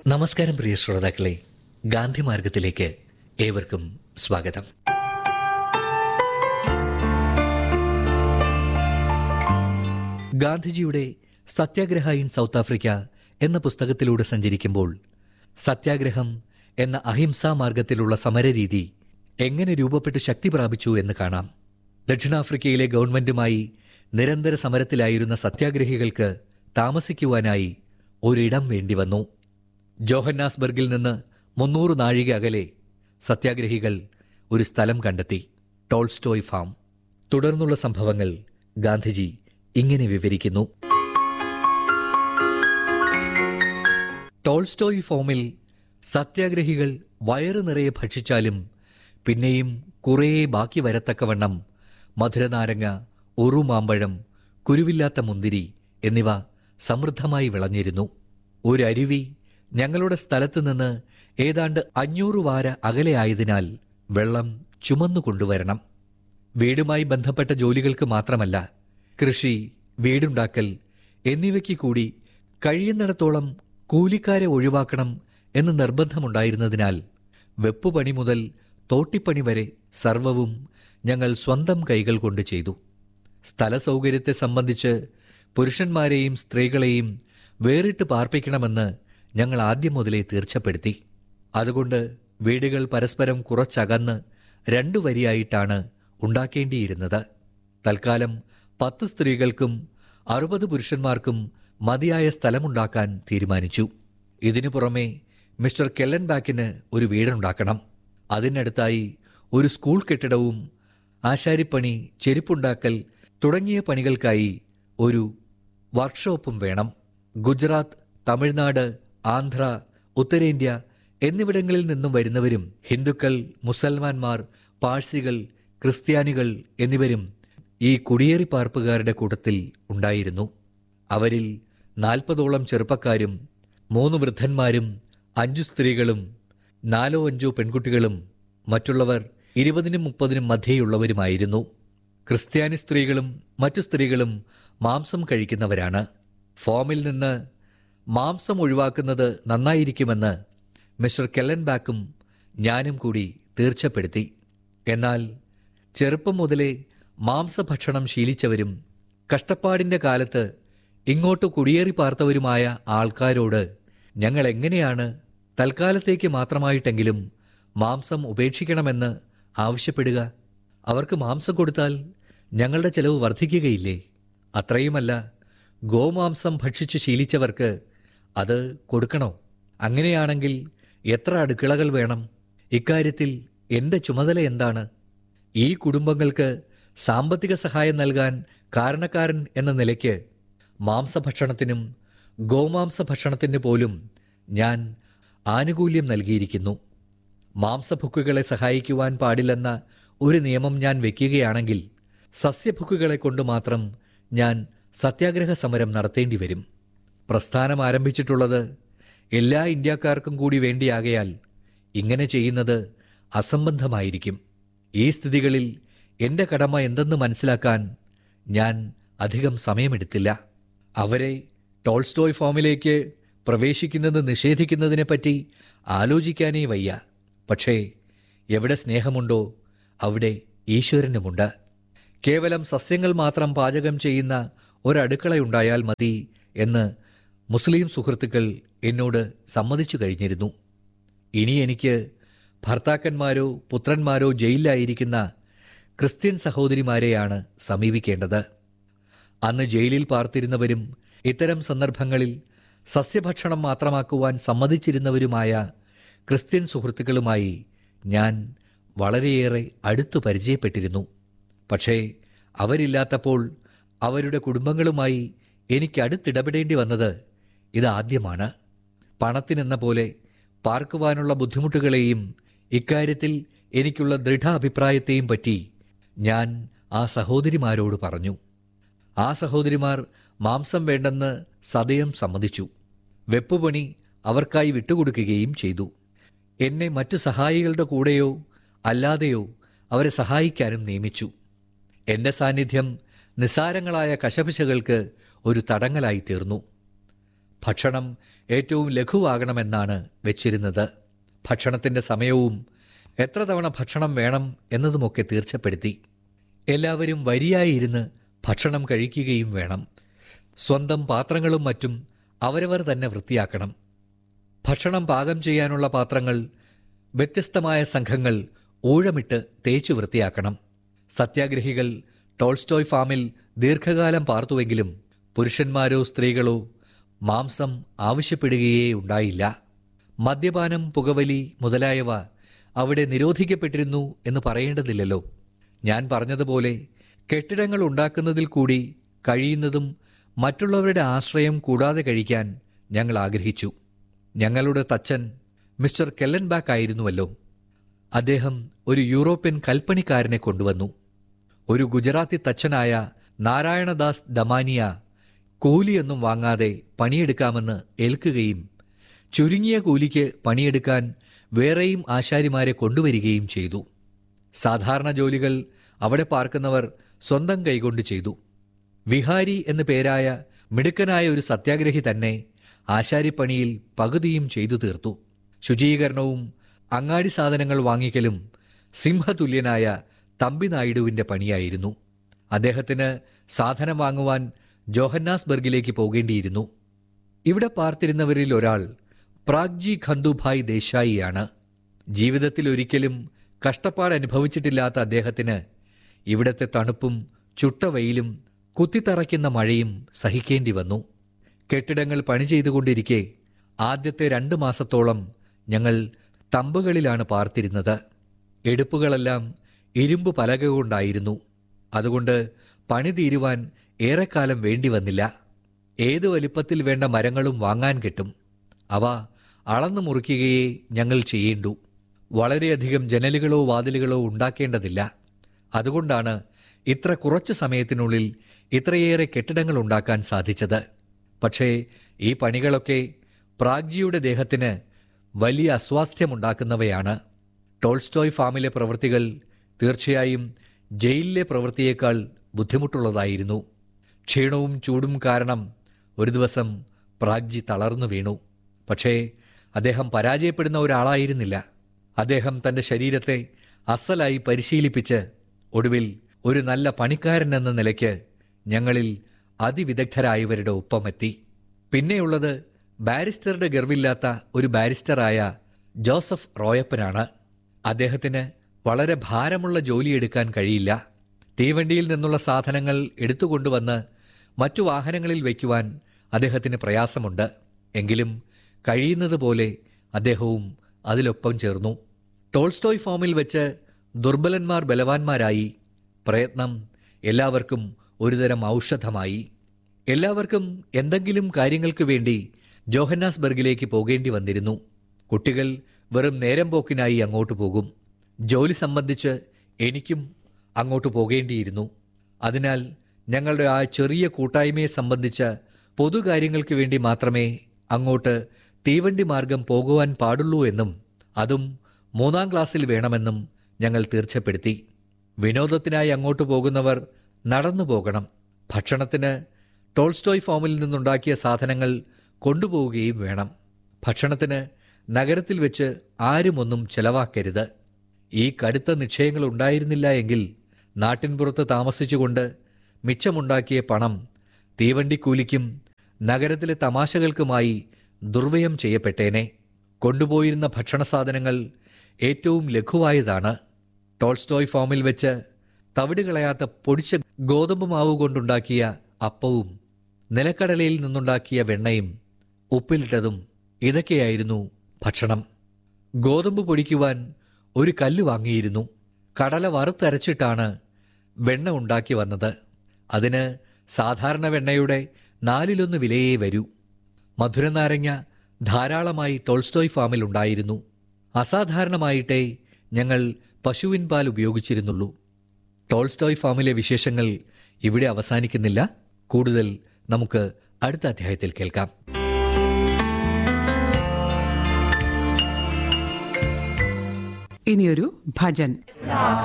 നമസ്കാരം പ്രിയ ശ്രോതാക്കളെ ഗാന്ധി മാർഗത്തിലേക്ക് ഏവർക്കും സ്വാഗതം ഗാന്ധിജിയുടെ സത്യാഗ്രഹ ഇൻ സൗത്ത് ആഫ്രിക്ക എന്ന പുസ്തകത്തിലൂടെ സഞ്ചരിക്കുമ്പോൾ സത്യാഗ്രഹം എന്ന അഹിംസാ മാർഗത്തിലുള്ള സമരരീതി എങ്ങനെ രൂപപ്പെട്ട് ശക്തി പ്രാപിച്ചു എന്ന് കാണാം ദക്ഷിണാഫ്രിക്കയിലെ ഗവൺമെന്റുമായി നിരന്തര സമരത്തിലായിരുന്ന സത്യാഗ്രഹികൾക്ക് താമസിക്കുവാനായി ഒരിടം വേണ്ടിവന്നു ജോഹന്നാസ്ബർഗിൽ നിന്ന് മുന്നൂറ് നാഴിക അകലെ സത്യാഗ്രഹികൾ ഒരു സ്ഥലം കണ്ടെത്തി ടോൾസ്റ്റോയ് ഫാം തുടർന്നുള്ള സംഭവങ്ങൾ ഗാന്ധിജി ഇങ്ങനെ വിവരിക്കുന്നു ടോൾസ്റ്റോയ് ഫോമിൽ സത്യാഗ്രഹികൾ വയറു നിറയെ ഭക്ഷിച്ചാലും പിന്നെയും കുറേ ബാക്കി വരത്തക്കവണ്ണം മധുരനാരങ്ങ ഉറുമാമ്പഴം കുരുവില്ലാത്ത മുന്തിരി എന്നിവ സമൃദ്ധമായി വിളഞ്ഞിരുന്നു ഒരു അരുവി ഞങ്ങളുടെ സ്ഥലത്ത് നിന്ന് ഏതാണ്ട് അഞ്ഞൂറ് വാര അകലെയായതിനാൽ വെള്ളം ചുമന്നു കൊണ്ടുവരണം വീടുമായി ബന്ധപ്പെട്ട ജോലികൾക്ക് മാത്രമല്ല കൃഷി വീടുണ്ടാക്കൽ എന്നിവയ്ക്ക് കൂടി കഴിയുന്നിടത്തോളം കൂലിക്കാരെ ഒഴിവാക്കണം എന്ന് നിർബന്ധമുണ്ടായിരുന്നതിനാൽ വെപ്പുപണി മുതൽ തോട്ടിപ്പണി വരെ സർവവും ഞങ്ങൾ സ്വന്തം കൈകൾ കൊണ്ട് ചെയ്തു സ്ഥല സൗകര്യത്തെ സംബന്ധിച്ച് പുരുഷന്മാരെയും സ്ത്രീകളെയും വേറിട്ട് പാർപ്പിക്കണമെന്ന് ഞങ്ങൾ ആദ്യം മുതലേ തീർച്ചപ്പെടുത്തി അതുകൊണ്ട് വീടുകൾ പരസ്പരം കുറച്ചകന്ന് രണ്ടു വരിയായിട്ടാണ് ഉണ്ടാക്കേണ്ടിയിരുന്നത് തൽക്കാലം പത്ത് സ്ത്രീകൾക്കും അറുപത് പുരുഷന്മാർക്കും മതിയായ സ്ഥലമുണ്ടാക്കാൻ തീരുമാനിച്ചു ഇതിനു പുറമെ മിസ്റ്റർ കെല്ലൻബാക്കിന് ഒരു വീടുണ്ടാക്കണം അതിനടുത്തായി ഒരു സ്കൂൾ കെട്ടിടവും ആശാരിപ്പണി ചെരുപ്പുണ്ടാക്കൽ തുടങ്ങിയ പണികൾക്കായി ഒരു വർക്ക്ഷോപ്പും വേണം ഗുജറാത്ത് തമിഴ്നാട് ആന്ധ്ര ഉത്തരേന്ത്യ എന്നിവിടങ്ങളിൽ നിന്നും വരുന്നവരും ഹിന്ദുക്കൾ മുസൽമാന്മാർ പാഴ്സികൾ ക്രിസ്ത്യാനികൾ എന്നിവരും ഈ കുടിയേറി പാർപ്പുകാരുടെ കൂട്ടത്തിൽ ഉണ്ടായിരുന്നു അവരിൽ നാൽപ്പതോളം ചെറുപ്പക്കാരും മൂന്ന് വൃദ്ധന്മാരും അഞ്ചു സ്ത്രീകളും നാലോ അഞ്ചോ പെൺകുട്ടികളും മറ്റുള്ളവർ ഇരുപതിനും മുപ്പതിനും മധ്യേയുള്ളവരുമായിരുന്നു ക്രിസ്ത്യാനി സ്ത്രീകളും മറ്റു സ്ത്രീകളും മാംസം കഴിക്കുന്നവരാണ് ഫോമിൽ നിന്ന് മാംസം ഒഴിവാക്കുന്നത് നന്നായിരിക്കുമെന്ന് മിസ്റ്റർ കെല്ലൻബാക്കും ഞാനും കൂടി തീർച്ചപ്പെടുത്തി എന്നാൽ ചെറുപ്പം മുതലേ മാംസഭക്ഷണം ശീലിച്ചവരും കഷ്ടപ്പാടിന്റെ കാലത്ത് ഇങ്ങോട്ട് കുടിയേറി പാർത്തവരുമായ ആൾക്കാരോട് ഞങ്ങൾ എങ്ങനെയാണ് തൽക്കാലത്തേക്ക് മാത്രമായിട്ടെങ്കിലും മാംസം ഉപേക്ഷിക്കണമെന്ന് ആവശ്യപ്പെടുക അവർക്ക് മാംസം കൊടുത്താൽ ഞങ്ങളുടെ ചെലവ് വർദ്ധിക്കുകയില്ലേ അത്രയുമല്ല ഗോമാംസം ഭക്ഷിച്ച് ശീലിച്ചവർക്ക് അത് കൊടുക്കണോ അങ്ങനെയാണെങ്കിൽ എത്ര അടുക്കളകൾ വേണം ഇക്കാര്യത്തിൽ എന്റെ ചുമതല എന്താണ് ഈ കുടുംബങ്ങൾക്ക് സാമ്പത്തിക സഹായം നൽകാൻ കാരണക്കാരൻ എന്ന നിലയ്ക്ക് മാംസഭക്ഷണത്തിനും ഗോമാംസ ഭക്ഷണത്തിന് പോലും ഞാൻ ആനുകൂല്യം നൽകിയിരിക്കുന്നു മാംസഭുക്കുകളെ സഹായിക്കുവാൻ പാടില്ലെന്ന ഒരു നിയമം ഞാൻ വെക്കുകയാണെങ്കിൽ സസ്യഭുക്കുകളെ കൊണ്ട് മാത്രം ഞാൻ സത്യാഗ്രഹ സമരം നടത്തേണ്ടി വരും പ്രസ്ഥാനം ആരംഭിച്ചിട്ടുള്ളത് എല്ലാ ഇന്ത്യക്കാർക്കും കൂടി വേണ്ടിയാകയാൽ ഇങ്ങനെ ചെയ്യുന്നത് അസംബന്ധമായിരിക്കും ഈ സ്ഥിതികളിൽ എന്റെ കടമ എന്തെന്ന് മനസ്സിലാക്കാൻ ഞാൻ അധികം സമയമെടുത്തില്ല അവരെ ടോൾസ്റ്റോയ് ഫോമിലേക്ക് പ്രവേശിക്കുന്നത് നിഷേധിക്കുന്നതിനെപ്പറ്റി ആലോചിക്കാനേ വയ്യ പക്ഷേ എവിടെ സ്നേഹമുണ്ടോ അവിടെ ഈശ്വരനുമുണ്ട് കേവലം സസ്യങ്ങൾ മാത്രം പാചകം ചെയ്യുന്ന ഒരടുക്കളയുണ്ടായാൽ മതി എന്ന് മുസ്ലിം സുഹൃത്തുക്കൾ എന്നോട് സമ്മതിച്ചു കഴിഞ്ഞിരുന്നു ഇനി എനിക്ക് ഭർത്താക്കന്മാരോ പുത്രന്മാരോ ജയിലിലായിരിക്കുന്ന ക്രിസ്ത്യൻ സഹോദരിമാരെയാണ് സമീപിക്കേണ്ടത് അന്ന് ജയിലിൽ പാർത്തിരുന്നവരും ഇത്തരം സന്ദർഭങ്ങളിൽ സസ്യഭക്ഷണം മാത്രമാക്കുവാൻ സമ്മതിച്ചിരുന്നവരുമായ ക്രിസ്ത്യൻ സുഹൃത്തുക്കളുമായി ഞാൻ വളരെയേറെ അടുത്തു പരിചയപ്പെട്ടിരുന്നു പക്ഷേ അവരില്ലാത്തപ്പോൾ അവരുടെ കുടുംബങ്ങളുമായി എനിക്ക് അടുത്തിടപെടേണ്ടി വന്നത് ഇതാദ്യമാണ് പണത്തിനെന്ന പോലെ പാർക്കുവാനുള്ള ബുദ്ധിമുട്ടുകളെയും ഇക്കാര്യത്തിൽ എനിക്കുള്ള ദൃഢ അഭിപ്രായത്തെയും പറ്റി ഞാൻ ആ സഹോദരിമാരോട് പറഞ്ഞു ആ സഹോദരിമാർ മാംസം വേണ്ടെന്ന് സദയം സമ്മതിച്ചു വെപ്പുപണി അവർക്കായി വിട്ടുകൊടുക്കുകയും ചെയ്തു എന്നെ മറ്റു സഹായികളുടെ കൂടെയോ അല്ലാതെയോ അവരെ സഹായിക്കാനും നിയമിച്ചു എന്റെ സാന്നിധ്യം നിസ്സാരങ്ങളായ കശപിശകൾക്ക് ഒരു തടങ്ങലായി തീർന്നു ഭക്ഷണം ഏറ്റവും ലഘുവാകണമെന്നാണ് വെച്ചിരുന്നത് ഭക്ഷണത്തിൻ്റെ സമയവും എത്ര തവണ ഭക്ഷണം വേണം എന്നതുമൊക്കെ തീർച്ചപ്പെടുത്തി എല്ലാവരും വരിയായി ഇരുന്ന് ഭക്ഷണം കഴിക്കുകയും വേണം സ്വന്തം പാത്രങ്ങളും മറ്റും അവരവർ തന്നെ വൃത്തിയാക്കണം ഭക്ഷണം പാകം ചെയ്യാനുള്ള പാത്രങ്ങൾ വ്യത്യസ്തമായ സംഘങ്ങൾ ഊഴമിട്ട് തേച്ചു വൃത്തിയാക്കണം സത്യാഗ്രഹികൾ ടോൾസ്റ്റോയ് ഫാമിൽ ദീർഘകാലം പാർത്തുവെങ്കിലും പുരുഷന്മാരോ സ്ത്രീകളോ മാംസം ആവശ്യപ്പെടുകയേ ഉണ്ടായില്ല മദ്യപാനം പുകവലി മുതലായവ അവിടെ നിരോധിക്കപ്പെട്ടിരുന്നു എന്ന് പറയേണ്ടതില്ലല്ലോ ഞാൻ പറഞ്ഞതുപോലെ കെട്ടിടങ്ങൾ ഉണ്ടാക്കുന്നതിൽ കൂടി കഴിയുന്നതും മറ്റുള്ളവരുടെ ആശ്രയം കൂടാതെ കഴിക്കാൻ ഞങ്ങൾ ആഗ്രഹിച്ചു ഞങ്ങളുടെ തച്ചൻ മിസ്റ്റർ കെല്ലൻബാക്ക് ആയിരുന്നുവല്ലോ അദ്ദേഹം ഒരു യൂറോപ്യൻ കൽപ്പണിക്കാരനെ കൊണ്ടുവന്നു ഒരു ഗുജറാത്തി തച്ചനായ നാരായണദാസ് ദമാനിയ കൂലിയൊന്നും വാങ്ങാതെ പണിയെടുക്കാമെന്ന് ഏൽക്കുകയും ചുരുങ്ങിയ കൂലിക്ക് പണിയെടുക്കാൻ വേറെയും ആശാരിമാരെ കൊണ്ടുവരികയും ചെയ്തു സാധാരണ ജോലികൾ അവിടെ പാർക്കുന്നവർ സ്വന്തം കൈകൊണ്ട് ചെയ്തു വിഹാരി എന്നു പേരായ മിടുക്കനായ ഒരു സത്യാഗ്രഹി തന്നെ ആശാരിപ്പണിയിൽ പകുതിയും ചെയ്തു തീർത്തു ശുചീകരണവും അങ്ങാടി സാധനങ്ങൾ വാങ്ങിക്കലും സിംഹതുല്യനായ തമ്പി നായിഡുവിന്റെ പണിയായിരുന്നു അദ്ദേഹത്തിന് സാധനം വാങ്ങുവാൻ ജോഹന്നാസ്ബർഗിലേക്ക് പോകേണ്ടിയിരുന്നു ഇവിടെ പാർത്തിരുന്നവരിൽ ഒരാൾ പ്രാഗ്ജി ഖന്തുഭായ് ദേശായിയാണ് ജീവിതത്തിൽ ഒരിക്കലും കഷ്ടപ്പാട് അനുഭവിച്ചിട്ടില്ലാത്ത അദ്ദേഹത്തിന് ഇവിടത്തെ തണുപ്പും ചുട്ടവെയിലും കുത്തിത്തറയ്ക്കുന്ന മഴയും സഹിക്കേണ്ടി വന്നു കെട്ടിടങ്ങൾ പണി ചെയ്തുകൊണ്ടിരിക്കെ ആദ്യത്തെ രണ്ട് മാസത്തോളം ഞങ്ങൾ തമ്പുകളിലാണ് പാർത്തിരുന്നത് എടുപ്പുകളെല്ലാം ഇരുമ്പ് പലക കൊണ്ടായിരുന്നു അതുകൊണ്ട് പണി തീരുവാൻ ഏറെക്കാലം വേണ്ടി വന്നില്ല ഏത് വലിപ്പത്തിൽ വേണ്ട മരങ്ങളും വാങ്ങാൻ കിട്ടും അവ അളന്നു മുറിക്കുകയേ ഞങ്ങൾ ചെയ്യേണ്ടു വളരെയധികം ജനലുകളോ വാതിലുകളോ ഉണ്ടാക്കേണ്ടതില്ല അതുകൊണ്ടാണ് ഇത്ര കുറച്ചു സമയത്തിനുള്ളിൽ ഇത്രയേറെ കെട്ടിടങ്ങൾ ഉണ്ടാക്കാൻ സാധിച്ചത് പക്ഷേ ഈ പണികളൊക്കെ പ്രാഗ്ജിയുടെ ദേഹത്തിന് വലിയ അസ്വാസ്ഥ്യമുണ്ടാക്കുന്നവയാണ് ടോൾസ്റ്റോയ് ഫാമിലെ പ്രവൃത്തികൾ തീർച്ചയായും ജയിലിലെ പ്രവൃത്തിയേക്കാൾ ബുദ്ധിമുട്ടുള്ളതായിരുന്നു ക്ഷീണവും ചൂടും കാരണം ഒരു ദിവസം പ്രാഗ്ജി തളർന്നു വീണു പക്ഷേ അദ്ദേഹം പരാജയപ്പെടുന്ന ഒരാളായിരുന്നില്ല അദ്ദേഹം തന്റെ ശരീരത്തെ അസലായി പരിശീലിപ്പിച്ച് ഒടുവിൽ ഒരു നല്ല പണിക്കാരൻ എന്ന നിലയ്ക്ക് ഞങ്ങളിൽ അതിവിദഗ്ധരായവരുടെ ഒപ്പമെത്തി പിന്നെയുള്ളത് ബാരിസ്റ്ററുടെ ഗർവില്ലാത്ത ഒരു ബാരിസ്റ്ററായ ജോസഫ് റോയപ്പനാണ് അദ്ദേഹത്തിന് വളരെ ഭാരമുള്ള ജോലിയെടുക്കാൻ കഴിയില്ല തീവണ്ടിയിൽ നിന്നുള്ള സാധനങ്ങൾ എടുത്തുകൊണ്ടുവന്ന് മറ്റു വാഹനങ്ങളിൽ വയ്ക്കുവാൻ അദ്ദേഹത്തിന് പ്രയാസമുണ്ട് എങ്കിലും കഴിയുന്നതുപോലെ അദ്ദേഹവും അതിലൊപ്പം ചേർന്നു ടോൾസ്റ്റോയ് ഫോമിൽ വെച്ച് ദുർബലന്മാർ ബലവാന്മാരായി പ്രയത്നം എല്ലാവർക്കും ഒരുതരം ഔഷധമായി എല്ലാവർക്കും എന്തെങ്കിലും കാര്യങ്ങൾക്ക് വേണ്ടി ജോഹന്നാസ്ബർഗിലേക്ക് പോകേണ്ടി വന്നിരുന്നു കുട്ടികൾ വെറും നേരം പോക്കിനായി അങ്ങോട്ട് പോകും ജോലി സംബന്ധിച്ച് എനിക്കും അങ്ങോട്ട് പോകേണ്ടിയിരുന്നു അതിനാൽ ഞങ്ങളുടെ ആ ചെറിയ കൂട്ടായ്മയെ സംബന്ധിച്ച പൊതുകാര്യങ്ങൾക്ക് വേണ്ടി മാത്രമേ അങ്ങോട്ട് തീവണ്ടി മാർഗം പോകുവാൻ പാടുള്ളൂ എന്നും അതും മൂന്നാം ക്ലാസ്സിൽ വേണമെന്നും ഞങ്ങൾ തീർച്ചപ്പെടുത്തി വിനോദത്തിനായി അങ്ങോട്ട് പോകുന്നവർ നടന്നു പോകണം ഭക്ഷണത്തിന് ടോൾസ്റ്റോയ് ഫാമിൽ നിന്നുണ്ടാക്കിയ സാധനങ്ങൾ കൊണ്ടുപോവുകയും വേണം ഭക്ഷണത്തിന് നഗരത്തിൽ വെച്ച് ആരുമൊന്നും ചെലവാക്കരുത് ഈ കടുത്ത നിശ്ചയങ്ങൾ ഉണ്ടായിരുന്നില്ല എങ്കിൽ നാട്ടിൻപുറത്ത് താമസിച്ചുകൊണ്ട് മിച്ചമുണ്ടാക്കിയ പണം തീവണ്ടിക്കൂലിക്കും നഗരത്തിലെ തമാശകൾക്കുമായി ദുർവ്യയം ചെയ്യപ്പെട്ടേനെ കൊണ്ടുപോയിരുന്ന ഭക്ഷണ സാധനങ്ങൾ ഏറ്റവും ലഘുവായതാണ് ടോൾസ്റ്റോയ് ഫാമിൽ വെച്ച് തവിട് കളയാത്ത പൊടിച്ച ഗോതമ്പ് മാവ് കൊണ്ടുണ്ടാക്കിയ അപ്പവും നിലക്കടലയിൽ നിന്നുണ്ടാക്കിയ വെണ്ണയും ഉപ്പിലിട്ടതും ഇതൊക്കെയായിരുന്നു ഭക്ഷണം ഗോതമ്പ് പൊടിക്കുവാൻ ഒരു കല്ല് വാങ്ങിയിരുന്നു കടല വറുത്തരച്ചിട്ടാണ് വെണ്ണ ഉണ്ടാക്കി വന്നത് അതിന് സാധാരണ വെണ്ണയുടെ നാലിലൊന്ന് വിലയേ വരൂ മധുരനാരങ്ങ ധാരാളമായി ടോൾസ്റ്റോയ് ഫാമിൽ ഉണ്ടായിരുന്നു അസാധാരണമായിട്ടേ ഞങ്ങൾ പശുവിൻ പാൽ ഉപയോഗിച്ചിരുന്നുള്ളൂ ടോൾസ്റ്റോയ് ഫാമിലെ വിശേഷങ്ങൾ ഇവിടെ അവസാനിക്കുന്നില്ല കൂടുതൽ നമുക്ക് അടുത്ത അധ്യായത്തിൽ കേൾക്കാം ഇനിയൊരു ഭജൻ